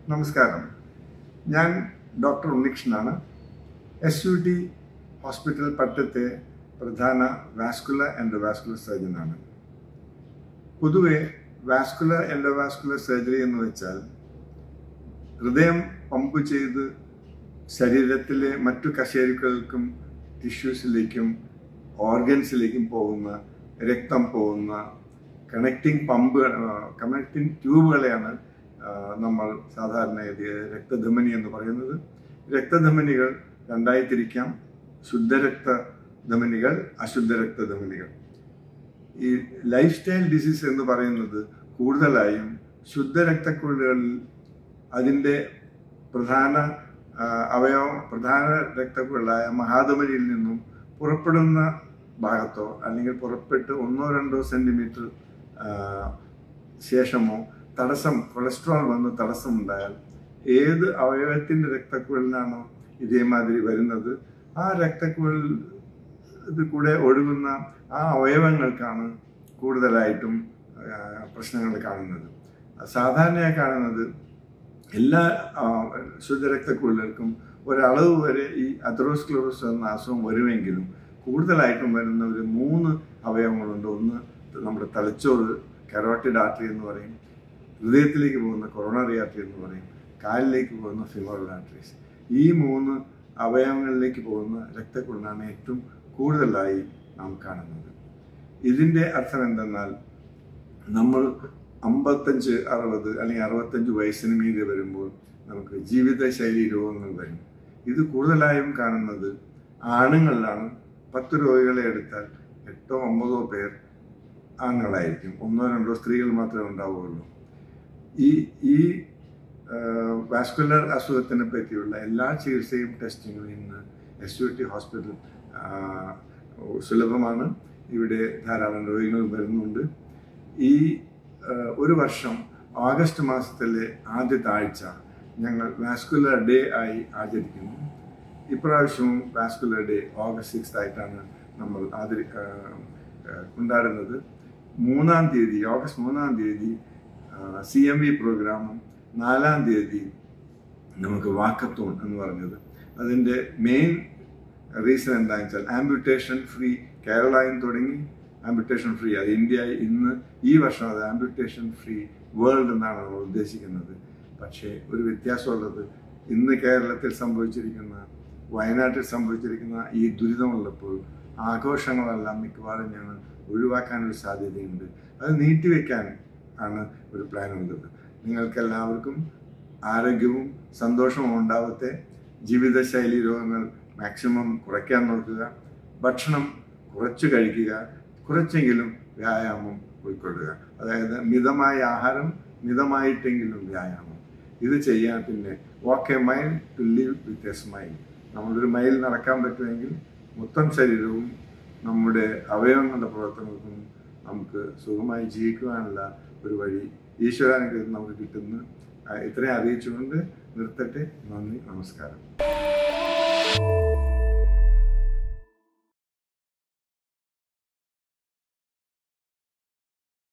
നമസ്കാരം ഞാൻ ഡോക്ടർ ഉണ്ണികൃഷ്ണനാണ് എസ് യു ടി ഹോസ്പിറ്റൽ പട്ടത്തെ പ്രധാന വാസ്കുലർ എൻഡോവാസ്കുലർ സർജനാണ് പൊതുവെ വാസ്കുലർ എൻഡോവാസ്കുലർ സർജറി എന്ന് വെച്ചാൽ ഹൃദയം പമ്പ് ചെയ്ത് ശരീരത്തിലെ മറ്റു കശേരുക്കൾക്കും ടിഷ്യൂസിലേക്കും ഓർഗൻസിലേക്കും പോകുന്ന രക്തം പോകുന്ന കണക്റ്റിംഗ് പമ്പ് കണക്റ്റിംഗ് ട്യൂബുകളെയാണ് ആ, നമ്മൾ സാധാരണഗതിയിൽ രക്തധമനി എന്ന് പറയുന്നത് രക്തധമനികൾ രണ്ടായി തിരിക്കാം ശുദ്ധരക്ത ധമനികൾ അശുദ്ധ രക്തധമനികൾ ഈ ലൈഫ് സ്റ്റൈൽ ഡിസീസ് എന്ന് പറയുന്നത് കൂടുതലായും ശുദ്ധരക്തക്കുഴലുകളിൽ അതിൻ്റെ പ്രധാന ആ, അവയവം പ്രധാന രക്തക്കുഴലായ മഹാധമനിയിൽ നിന്നും പുറപ്പെടുന്ന ഭാഗത്തോ അല്ലെങ്കിൽ പുറപ്പെട്ട് ഒന്നോ രണ്ടോ സെന്റിമീറ്റർ ശേഷമോ തടസ്സം കൊളസ്ട്രോൾ വന്ന് തടസ്സമുണ്ടായാൽ ഏത് അവയവത്തിൻ്റെ രക്തക്കുഴലിനാണോ ഇതേമാതിരി വരുന്നത് ആ രക്തക്കുഴൽ ഇത് കൂടെ ഒഴുകുന്ന ആ അവയവങ്ങൾക്കാണ് കൂടുതലായിട്ടും ആ, പ്രശ്നങ്ങൾ കാണുന്നത് സാധാരണയായി കാണുന്നത് എല്ലാ ആ, ശുദ്ധരക്തക്കുഴലുകൾക്കും ഒരളവ് വരെ ഈ അത്രോസ്ക്ലോറോസ് എന്ന അസുഖം വരുമെങ്കിലും കൂടുതലായിട്ടും വരുന്ന ഒരു മൂന്ന് അവയവങ്ങളുണ്ട് ഒന്ന് നമ്മുടെ തലച്ചോറ് കരോട്ടിഡ് ആർട്ടറി എന്ന് പറയും ഹൃദയത്തിലേക്ക് പോകുന്ന കൊറോണറി ആർട്ടറി എന്ന് പറയും കാലിലേക്ക് പോകുന്ന ഫിമോറൽ ആർട്ടറീസ് ഈ മൂന്ന് അവയവങ്ങളിലേക്ക് പോകുന്ന രക്തക്കുഴലാണ് ഏറ്റവും കൂടുതലായി നാം കാണുന്നത് ഇതിൻ്റെ അർത്ഥം എന്തെന്നാൽ നമ്മൾ അമ്പത്തഞ്ച് അറുപത് അല്ലെങ്കിൽ അറുപത്തഞ്ച് വയസ്സിന് മീതെ വരുമ്പോൾ നമുക്ക് ജീവിതശൈലി രോഗങ്ങൾ വരും ഇത് കൂടുതലായും കാണുന്നത് ആണുങ്ങളിലാണ് പത്ത് രോഗികളെ എടുത്താൽ എട്ടോ ഒമ്പതോ പേർ ആണുങ്ങളായിരിക്കും ഒന്നോ രണ്ടോ സ്ത്രീകൾ മാത്രമേ ഉണ്ടാവുകയുള്ളൂ ഈ ഈ വാസ്കുലർ അസുഖത്തിനെ പറ്റിയുള്ള എല്ലാ ചികിത്സയും ടെസ്റ്റിങ്ങും ഇന്ന് എസ് യു ടി ഹോസ്പിറ്റൽ സുലഭമാണ് ഇവിടെ ധാരാളം രോഗികൾ വരുന്നുണ്ട് ഈ ആ, ഒരു വർഷം ഓഗസ്റ്റ് മാസത്തിലെ ആദ്യത്തെ ആഴ്ച ഞങ്ങൾ വാസ്കുലർ ഡേ ആയി ആചരിക്കുന്നു ഇപ്രാവശ്യവും വാസ്കുലർ ഡേ ഓഗസ്റ്റ് സിക്സ് ആയിട്ടാണ് നമ്മൾ ആദരി ആ, ആ, കൊണ്ടാടുന്നത് മൂന്നാം തീയതി ഓഗസ്റ്റ് മൂന്നാം തീയതി സി എം വി പ്രോഗ്രാമും നാലാം തീയതി നമുക്ക് വാക്കത്തോൺ എന്ന് പറഞ്ഞത് അതിൻ്റെ മെയിൻ റീസൺ എന്താണെന്ന് വെച്ചാൽ ആംബ്യൂട്ടേഷൻ ഫ്രീ കേരളയിൽ തുടങ്ങി ആംബ്യൂട്ടേഷൻ ഫ്രീ അത് ഇന്ത്യ ഇന്ന് ഈ വർഷം അത് ആംബ്യൂട്ടേഷൻ ഫ്രീ വേൾഡ് എന്നാണ് നമ്മൾ ഉദ്ദേശിക്കുന്നത് പക്ഷേ ഒരു വ്യത്യാസമുള്ളത് ഇന്ന് കേരളത്തിൽ സംഭവിച്ചിരിക്കുന്ന വയനാട്ടിൽ സംഭവിച്ചിരിക്കുന്ന ഈ ദുരിതമുള്ളപ്പോൾ ആഘോഷങ്ങളെല്ലാം മിക്കവാറും ഞങ്ങൾ ഒഴിവാക്കാനൊരു സാധ്യതയുണ്ട് അത് നീട്ടിവെക്കാൻ ആണ് ഒരു പ്ലാൻ ഉള്ളത് നിങ്ങൾക്കെല്ലാവർക്കും ആരോഗ്യവും സന്തോഷവും ഉണ്ടാവത്തെ ജീവിതശൈലി രോഗങ്ങൾ മാക്സിമം കുറയ്ക്കാൻ നോക്കുക ഭക്ഷണം കുറച്ച് കഴിക്കുക കുറച്ചെങ്കിലും വ്യായാമം ഉൾക്കൊള്ളുക അതായത് മിതമായ ആഹാരം മിതമായിട്ടെങ്കിലും വ്യായാമം ഇത് ചെയ്യാൻ പിന്നെ walk a mile to live with a smile നമ്മളൊരു മൈൽ നടക്കാൻ പറ്റുമെങ്കിൽ മൊത്തം ശരീരവും നമ്മുടെ അവയവങ്ങളുടെ പ്രവർത്തനങ്ങൾക്കും നമുക്ക് സുഖമായി ജീവിക്കുവാനുള്ള ഒരു വഴി ഈശ്വരാനുഗ്രഹം നമുക്ക് കിട്ടുന്നു ആ, ഇത്രയും അറിയിച്ചുകൊണ്ട് നിർത്തട്ടെ നന്ദി നമസ്കാരം